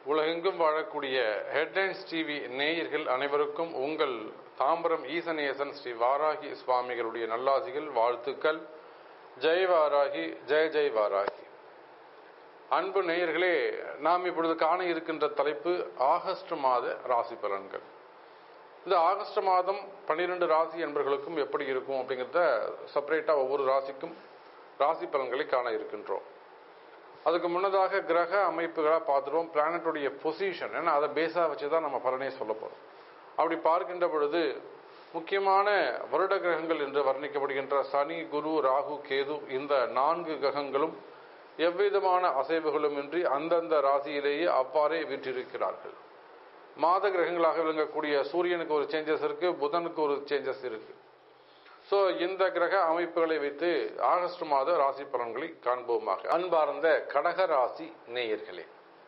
உலகெங்கும் வாழக்கூடிய headlines TV நேயர்கள் அனைவருக்கும் உங்கள் தாம்பரம் ஈசனேசன் ஸ்ரீ வாராகி சுவாமிகளுடைய நல்லாசிகள் வாழ்த்துக்கள் ஜெய் வாராகி ஜெய ஜெய் வாராகி அன்பு நேயர்களே நாம் இப்பொழுது காண இருக்கின்ற தலைப்பு ஆகஸ்ட் மாத ராசி பலன்கள் இந்த ஆகஸ்ட் மாதம் பன்னிரெண்டு ராசி என்பர்களுக்கும் எப்படி இருக்கும் அப்படிங்கிறத செப்பரேட்டா ஒவ்வொரு ராசிக்கும் ராசி பலன்களை காண இருக்கின்றோம் அதுக்கு முன்னதாக கிரக அமைப்புகளை பார்த்துருவோம் பிளானட்டுடைய பொசிஷன் ஏன்னா அதை பேஸாக வச்சு தான் நம்ம பலனே சொல்ல போகிறோம் அப்படி பார்க்கின்ற பொழுது முக்கியமான வருட கிரகங்கள் என்று வர்ணிக்கப்படுகின்ற சனி குரு ராகு கேது இந்த நான்கு கிரகங்களும் எவ்விதமான அசைவுகளும் இன்றி அந்தந்த ராசியிலேயே அவ்வாறே வீற்றிருக்கிறார்கள் மாத கிரகங்களாக விளங்கக்கூடிய சூரியனுக்கு ஒரு சேஞ்சஸ் இருக்கு புதனுக்கு ஒரு சேஞ்சஸ் இருக்கு ஸோ இந்த கிரக அமைப்புகளை வைத்து ஆகஸ்ட் மாத ராசி பலன்களை காண்போமாக அன்பார்ந்த கடக ராசி நேயர்களே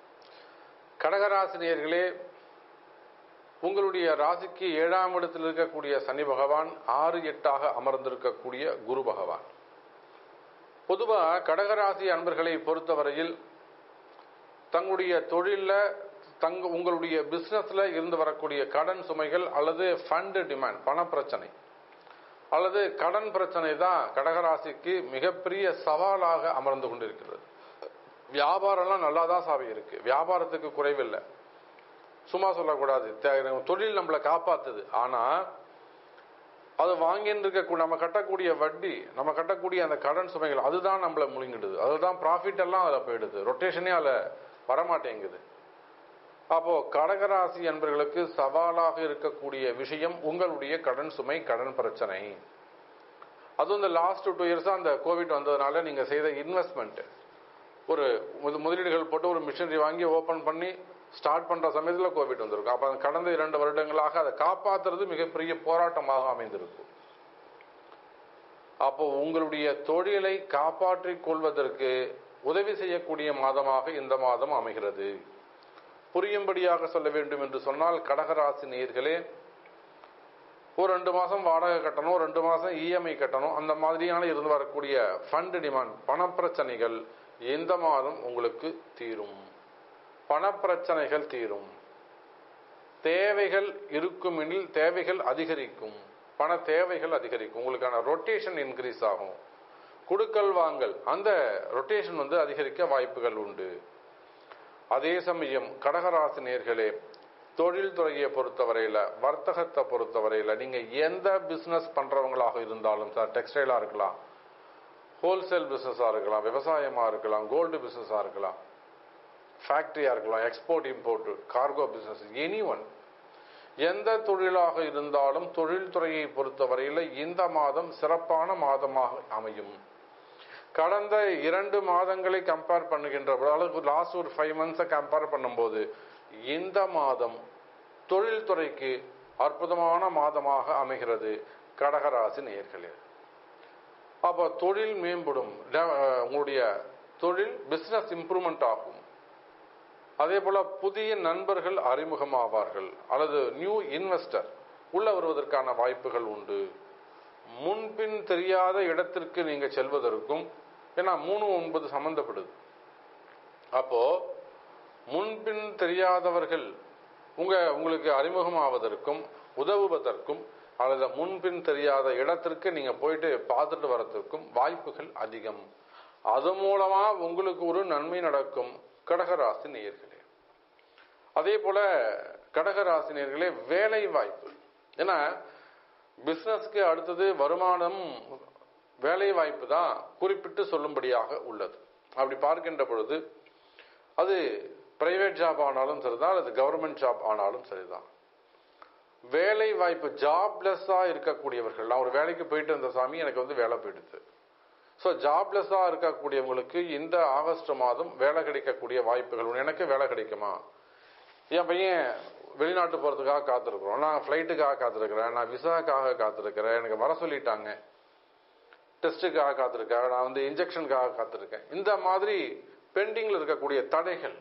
கடகராசி நேயர்களே உங்களுடைய ராசிக்கு ஏழாம் இடத்தில் இருக்கக்கூடிய சனி பகவான் ஆறு எட்டாக அமர்ந்திருக்கக்கூடிய குரு பகவான் பொதுவாக கடகராசி அன்பர்களை பொறுத்தவரையில் தங்களுடைய தொழிலில் தங்க உங்களுடைய பிஸ்னஸில் இருந்து வரக்கூடிய கடன் சுமைகள் அல்லது ஃபண்டு டிமாண்ட் பண பிரச்சனை அல்லது கடன் பிரச்சனை தான் கடகராசிக்கு மிகப்பெரிய சவாலாக அமர்ந்து கொண்டிருக்கிறது வியாபாரம்லாம் நல்லா தான் சாவி இருக்கு வியாபாரத்துக்கு குறைவில்லை சும்மா சொல்லக்கூடாது தொழில் நம்மளை காப்பாத்துது ஆனா அது வாங்கின்னு இருக்க நம்ம கட்டக்கூடிய வட்டி நம்ம கட்டக்கூடிய அந்த கடன் சுமைகள் அதுதான் நம்மளை முழுங்கிடுது அதுதான் ப்ராஃபிட் எல்லாம் அதில் போயிடுது ரொட்டேஷனே அதில் வரமாட்டேங்குது அப்போ கடகராசி என்பர்களுக்கு சவாலாக இருக்கக்கூடிய விஷயம் உங்களுடைய கடன் சுமை கடன் பிரச்சனை அதுவும் இந்த லாஸ்ட் டூ இயர்ஸா அந்த கோவிட் வந்ததுனால நீங்க செய்த இன்வெஸ்ட்மெண்ட் ஒரு முதலீடுகள் போட்டு ஒரு மிஷினரி வாங்கி ஓபன் பண்ணி ஸ்டார்ட் பண்ற சமயத்தில் கோவிட் வந்திருக்கும் அப்ப கடந்த இரண்டு வருடங்களாக அதை காப்பாத்துறது மிகப்பெரிய போராட்டமாக அமைந்திருக்கும் அப்போ உங்களுடைய தொழிலை காப்பாற்றிக் கொள்வதற்கு உதவி செய்யக்கூடிய மாதமாக இந்த மாதம் அமைகிறது புரியும்படியாக சொல்ல வேண்டும் என்று சொன்னால் கடகராசி நேர்களே ஒரு ரெண்டு மாசம் வாடகை கட்டணும் ரெண்டு மாசம் இஎம்ஐ கட்டணும் அந்த மாதிரியான இருந்து வரக்கூடிய ஃபண்ட் டிமாண்ட் பணப்பிரச்சனைகள் இந்த மாதம் உங்களுக்கு தீரும் பணப்பிரச்சனைகள் தீரும் தேவைகள் இருக்குமெனில் தேவைகள் அதிகரிக்கும் பண தேவைகள் அதிகரிக்கும் உங்களுக்கான ரொட்டேஷன் இன்க்ரீஸ் ஆகும் குடுக்கல் வாங்கல் அந்த ரொட்டேஷன் வந்து அதிகரிக்க வாய்ப்புகள் உண்டு அதே சமயம் கடகராசி நேர்களே தொழில் துறையை பொறுத்தவரையில வர்த்தகத்தை பொறுத்தவரையில நீங்க எந்த பிசினஸ் பண்றவங்களாக இருந்தாலும் சார் டெக்ஸ்டைலா இருக்கலாம் ஹோல்சேல் பிசினஸா இருக்கலாம் விவசாயமா இருக்கலாம் கோல்டு பிசினஸா இருக்கலாம் ஃபேக்டரியா இருக்கலாம் export import cargo business any one எந்த தொழிலாக இருந்தாலும் தொழில்துறையை பொறுத்தவரையில இந்த மாதம் சிறப்பான மாதமாக அமையும் கடந்த இரண்டு மாதங்களை கம்பேர் பண்ணுகின்ற அளவுக்கு லாஸ்ட் ஒரு ஃபைவ் மந்த்ஸை கம்பேர் பண்ணும்போது இந்த மாதம் தொழில்துறைக்கு அற்புதமான மாதமாக அமைகிறது கடகராசி நேர்களே அப்போ தொழில் மேம்படும் உங்களுடைய தொழில் பிசினஸ் இம்ப்ரூவ்மெண்ட் ஆகும் அதே போல புதிய நண்பர்கள் அறிமுகமாவார்கள் அல்லது நியூ இன்வெஸ்டர் உள்ள வருவதற்கான வாய்ப்புகள் உண்டு முன்பின் தெரியாத இடத்திற்கு நீங்க செல்வதற்கும் ஏன்னா மூணு ஒன்பது சம்பந்தப்படுது அப்போ முன்பின் தெரியாதவர்கள் உங்க உங்களுக்கு அறிமுகமாவதற்கும் உதவுவதற்கும் அல்லது முன்பின் தெரியாத இடத்திற்கு நீங்க போயிட்டு பார்த்துட்டு வரத்திற்கும் வாய்ப்புகள் அதிகம் அது மூலமா உங்களுக்கு ஒரு நன்மை நடக்கும் கடகராசி நேயர்களே அதே போல கடகராசி நேயர்களே வேலை வாய்ப்பு ஏன்னா பிசினஸ்க்கு அடுத்தது வருமானம் வேலை வாய்ப்பு தான் குறிப்பிட்டு சொல்லும்படியாக உள்ளது அப்படி பார்க்கின்ற பொழுது அது பிரைவேட் ஜாப் ஆனாலும் சரிதான் அல்லது கவர்மெண்ட் ஜாப் ஆனாலும் சரிதான் வேலை வாய்ப்பு ஜாப்லெஸ்ஸா இருக்கக்கூடியவர்கள் நான் ஒரு வேலைக்கு போயிட்டு இருந்த சாமி எனக்கு வந்து வேலை போயிடுது ஸோ ஜாப்லெஸ்ஸா இருக்கக்கூடியவங்களுக்கு இந்த ஆகஸ்ட் மாதம் வேலை கிடைக்கக்கூடிய வாய்ப்புகள் உண்டு. எனக்கு வேலை கிடைக்குமா என் பையன் வெளிநாட்டு போறதுக்காக காத்திருக்கிறோம் நான் ஃப்ளைட்டுக்காக காத்திருக்கிறேன் நான் விசாக்காக காத்திருக்கிறேன் எனக்கு வர சொல்லிட்டாங்க டெஸ்ட்டுக்காக காத்திருக்கேன் நான் வந்து இன்ஜெக்ஷனுக்காக காத்திருக்கேன் இந்த மாதிரி பெண்டிங்ல இருக்கக்கூடிய தடைகள்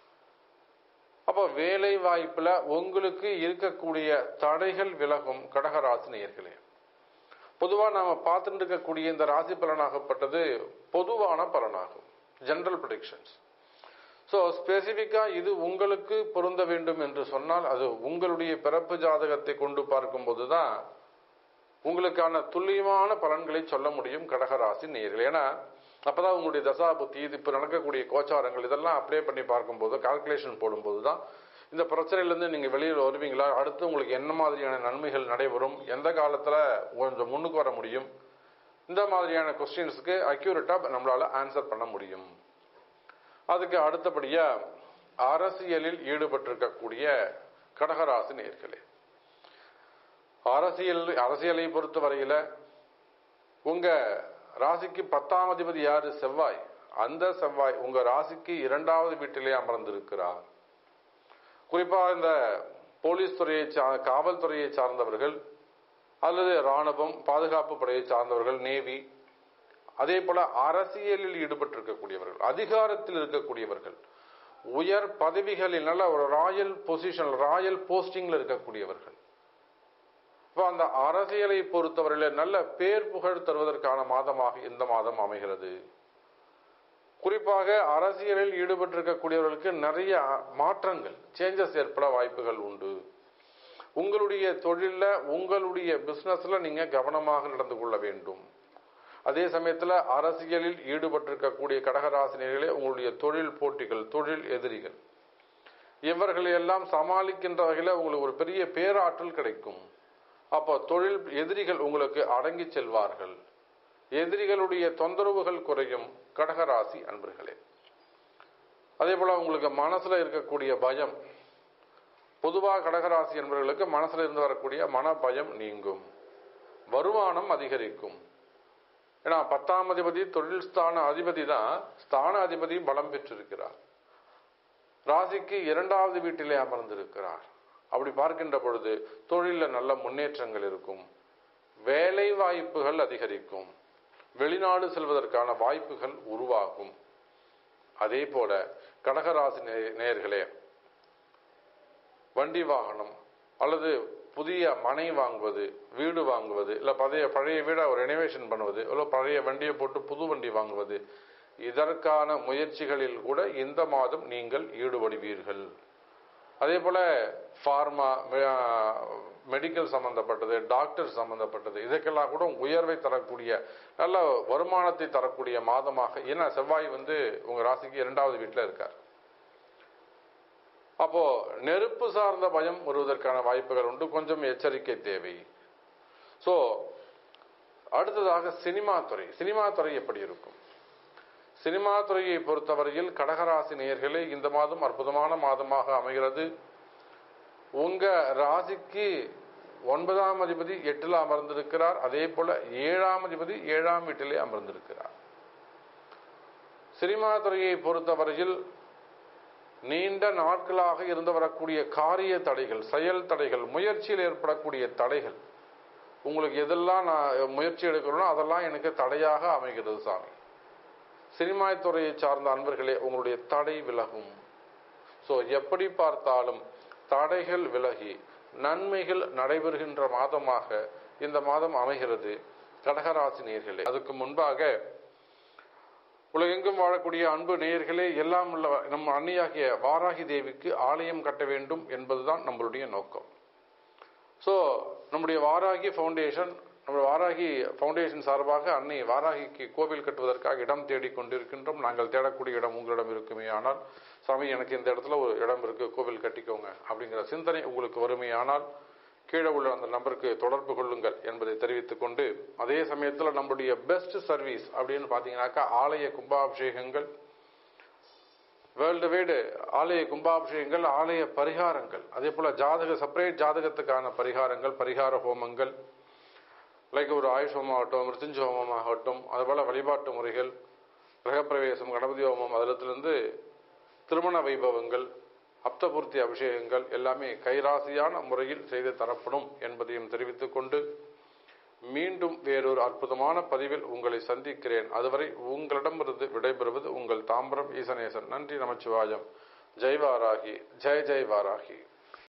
அப்போ வேலை வாய்ப்புல உங்களுக்கு இருக்கக்கூடிய தடைகள் விலகும் கடகராசி நேயர்களே பொதுவா நாம பார்த்துட்டு இருக்கக்கூடிய இந்த ராசி பலனாகப்பட்டது பொதுவான பலனாகும் ஜெனரல் ப்ரொடிக்ஷன்ஸ் ஸோ ஸ்பெசிஃபிக்காக இது உங்களுக்கு பொருந்த வேண்டும் என்று சொன்னால் அது உங்களுடைய பிறப்பு ஜாதகத்தை கொண்டு பார்க்கும்போது தான் உங்களுக்கான துல்லியமான பலன்களை சொல்ல முடியும் கடகராசி நேர்கள் ஏன்னா அப்பதான் உங்களுடைய தசா புத்தி இது இப்போ நடக்கக்கூடிய கோச்சாரங்கள் இதெல்லாம் அப்ளை பண்ணி பார்க்கும்போது கால்குலேஷன் போடும்போது தான் இந்த பிரச்சனையிலேருந்து நீங்கள் வெளியில் வருவீங்களா அடுத்து உங்களுக்கு என்ன மாதிரியான நன்மைகள் நடைபெறும் எந்த காலத்தில் கொஞ்சம் முன்னுக்கு வர முடியும் இந்த மாதிரியான கொஸ்டின்ஸுக்கு அக்யூரேட்டாக நம்மளால் ஆன்சர் பண்ண முடியும் அதுக்கு அடுத்தபடியாக அரசியலில் ஈடுபட்டிருக்கக்கூடிய கடகராசி நேர்களே அரசியல் அரசியலை பொறுத்தவரையில உங்க ராசிக்கு பத்தாம் அதிபதி யாரு செவ்வாய் அந்த செவ்வாய் உங்க ராசிக்கு இரண்டாவது வீட்டிலே அமர்ந்திருக்கிறார் குறிப்பா இந்த போலீஸ் துறையை சா- காவல்துறையை சார்ந்தவர்கள் அல்லது ராணுவம் பாதுகாப்பு படையை சார்ந்தவர்கள் நேவி அதே போல அரசியலில் ஈடுபட்டிருக்கக்கூடியவர்கள் அதிகாரத்தில் இருக்கக்கூடியவர்கள் உயர் பதவிகளில் நல்ல ஒரு ராயல் பொசிஷன் ராயல் போஸ்டிங்ல இருக்கக்கூடியவர்கள் இப்போ அந்த அரசியலை பொறுத்தவரையில் நல்ல பேர் புகழ் தருவதற்கான மாதமாக இந்த மாதம் அமைகிறது குறிப்பாக அரசியலில் ஈடுபட்டிருக்கக்கூடியவர்களுக்கு நிறைய மாற்றங்கள் சேஞ்சஸ் ஏற்பட வாய்ப்புகள் உண்டு உங்களுடைய தொழில்ல உங்களுடைய பிசினஸ்ல நீங்க கவனமாக நடந்து கொள்ள வேண்டும் அதே சமயத்துல அரசியலில் ஈடுபட்டிருக்கக்கூடிய கடகராசினியர்களே உங்களுடைய தொழில் போட்டிகள் தொழில் எதிரிகள் இவர்களை எல்லாம் சமாளிக்கின்ற வகையில் உங்களுக்கு ஒரு பெரிய பேராற்றல் கிடைக்கும் அப்போ தொழில் எதிரிகள் உங்களுக்கு அடங்கி செல்வார்கள் எதிரிகளுடைய தொந்தரவுகள் குறையும் கடகராசி அன்பர்களே அதே போல உங்களுக்கு மனசுல இருக்கக்கூடிய பயம் பொதுவாக கடகராசி என்பவர்களுக்கு மனசுல இருந்து வரக்கூடிய மன பயம் நீங்கும் வருமானம் அதிகரிக்கும் ஏன்னா பத்தாம் அதிபதி தொழில் ஸ்தான அதிபதி தான் ஸ்தான அதிபதி பலம் பெற்றிருக்கிறார் ராசிக்கு இரண்டாவது வீட்டிலே அமர்ந்திருக்கிறார் அப்படி பார்க்கின்ற பொழுது தொழிலில் நல்ல முன்னேற்றங்கள் இருக்கும் வேலை வாய்ப்புகள் அதிகரிக்கும் வெளிநாடு செல்வதற்கான வாய்ப்புகள் உருவாகும் அதே போல கடகராசி நே- நேயர்களே வண்டி வாகனம் அல்லது புதிய மனை வாங்குவது வீடு வாங்குவது இல்லை பழைய பழைய வீடை ஒரு ரெனோவேஷன் பண்ணுவது இல்லை பழைய வண்டியை போட்டு புது வண்டி வாங்குவது இதற்கான முயற்சிகளில் கூட இந்த மாதம் நீங்கள் ஈடுபடுவீர்கள் அதே போல ஃபார்மா மெடிக்கல் சம்பந்தப்பட்டது டாக்டர் சம்பந்தப்பட்டது இதுக்கெல்லாம் கூட உயர்வை தரக்கூடிய நல்ல வருமானத்தை தரக்கூடிய மாதமாக ஏன்னா செவ்வாய் வந்து உங்க ராசிக்கு இரண்டாவது வீட்டில் இருக்கார் அப்போ நெருப்பு சார்ந்த பயம் வருவதற்கான வாய்ப்புகள் உண்டு கொஞ்சம் எச்சரிக்கை தேவை சோ அடுத்ததாக சினிமா துறை சினிமா துறை எப்படி இருக்கும் சினிமா துறையை பொறுத்தவரையில் கடகராசி நேயர்களே இந்த மாதம் அற்புதமான மாதமாக அமைகிறது உங்க ராசிக்கு ஒன்பதாம் அதிபதி எட்டில் அமர்ந்திருக்கிறார் அதே போல ஏழாம் அதிபதி ஏழாம் வீட்டிலே அமர்ந்திருக்கிறார் சினிமா துறையை பொறுத்தவரையில் நீண்ட நாட்களாக இருந்து வரக்கூடிய காரிய தடைகள் செயல் தடைகள் முயற்சியில் ஏற்படக்கூடிய தடைகள் உங்களுக்கு எதெல்லாம் நான் முயற்சி எடுக்கிறேனோ அதெல்லாம் எனக்கு தடையாக அமைகிறது சாமி சினிமா துறையை சார்ந்த அன்பர்களே உங்களுடைய தடை விலகும் ஸோ எப்படி பார்த்தாலும் தடைகள் விலகி நன்மைகள் நடைபெறுகின்ற மாதமாக இந்த மாதம் அமைகிறது கடகராசி நேர்களே அதுக்கு முன்பாக உலகெங்கும் வாழக்கூடிய அன்பு நேயர்களே எல்லாம் உள்ள நம் அன்னையாகிய வாராகி தேவிக்கு ஆலயம் கட்ட வேண்டும் என்பதுதான் நம்மளுடைய நோக்கம் ஸோ நம்முடைய வாராகி ஃபவுண்டேஷன் நம்ம வாராகி ஃபவுண்டேஷன் சார்பாக அன்னை வாராகிக்கு கோவில் கட்டுவதற்காக இடம் தேடிக் கொண்டிருக்கின்றோம் நாங்கள் தேடக்கூடிய இடம் உங்களிடம் இருக்குமே ஆனால் சாமி எனக்கு இந்த இடத்துல ஒரு இடம் இருக்கு கோவில் கட்டிக்கோங்க அப்படிங்கிற சிந்தனை உங்களுக்கு வருமையானால் கீழே உள்ள அந்த நம்பருக்கு தொடர்பு கொள்ளுங்கள் என்பதை தெரிவித்துக் கொண்டு அதே சமயத்தில் நம்முடைய பெஸ்ட் சர்வீஸ் அப்படின்னு பார்த்தீங்கன்னாக்கா ஆலய கும்பாபிஷேகங்கள் வேர்ல்டு வைடு ஆலய கும்பாபிஷேகங்கள் ஆலய பரிகாரங்கள் அதே போல ஜாதக செப்பரேட் ஜாதகத்துக்கான பரிகாரங்கள் பரிகார ஹோமங்கள் லைக் ஒரு ஆயுஷ் ஹோமம் ஆகட்டும் மிருத்யுஞ்ச ஹோமம் ஆகட்டும் அதுபோல வழிபாட்டு முறைகள் கிரகப்பிரவேசம் கணபதி ஹோமம் அதிலிருந்து திருமண வைபவங்கள் அப்தபூர்த்தி அபிஷேகங்கள் எல்லாமே கைராசியான முறையில் செய்து தரப்படும் என்பதையும் தெரிவித்துக் கொண்டு மீண்டும் வேறொரு அற்புதமான பதிவில் உங்களை சந்திக்கிறேன் அதுவரை உங்களிடமிருந்து விடைபெறுவது உங்கள் தாம்பரம் ஈசனேசன் நன்றி நமச்சிவாயம் ஜெய் வாராகி ஜெய் ஜெய் வாராகி